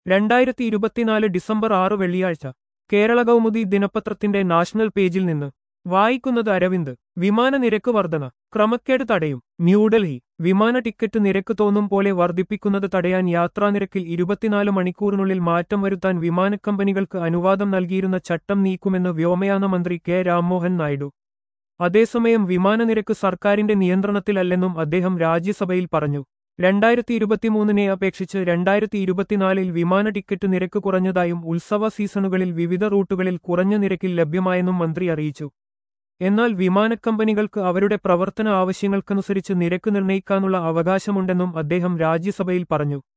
രണ്ടായിരത്തി ഇരുപത്തിനാല് ഡിസംബർ ആറ് വെള്ളിയാഴ്ച കേരള കൗമുദി ദിനപത്രത്തിന്റെ നാഷണൽ പേജിൽ നിന്ന് വായിക്കുന്നത് അരവിന്ദ് വിമാന നിരക്ക് വർധന ക്രമക്കേട് തടയും ന്യൂഡൽഹി വിമാന ടിക്കറ്റ് നിരക്ക് തോന്നും പോലെ വർദ്ധിപ്പിക്കുന്നത് തടയാൻ യാത്രാനിരക്കിൽ ഇരുപത്തിനാല് മണിക്കൂറിനുള്ളിൽ മാറ്റം വരുത്താൻ വിമാനക്കമ്പനികൾക്ക് അനുവാദം നൽകിയിരുന്ന ചട്ടം നീക്കുമെന്ന് വ്യോമയാന മന്ത്രി കെ രാംമോഹൻ നായിഡു അതേസമയം വിമാനനിരക്ക് സർക്കാരിന്റെ നിയന്ത്രണത്തിലല്ലെന്നും അദ്ദേഹം രാജ്യസഭയിൽ പറഞ്ഞു രണ്ടായിരത്തി ഇരുപത്തിമൂന്നിനെ അപേക്ഷിച്ച് രണ്ടായിരത്തി ഇരുപത്തിനാലിൽ വിമാന ടിക്കറ്റ് നിരക്ക് കുറഞ്ഞതായും ഉത്സവ സീസണുകളിൽ വിവിധ റൂട്ടുകളിൽ കുറഞ്ഞ നിരക്കിൽ ലഭ്യമായെന്നും മന്ത്രി അറിയിച്ചു എന്നാൽ വിമാനക്കമ്പനികൾക്ക് അവരുടെ പ്രവർത്തന ആവശ്യങ്ങൾക്കനുസരിച്ച് നിരക്ക് നിർണ്ണയിക്കാനുള്ള അവകാശമുണ്ടെന്നും അദ്ദേഹം രാജ്യസഭയിൽ പറഞ്ഞു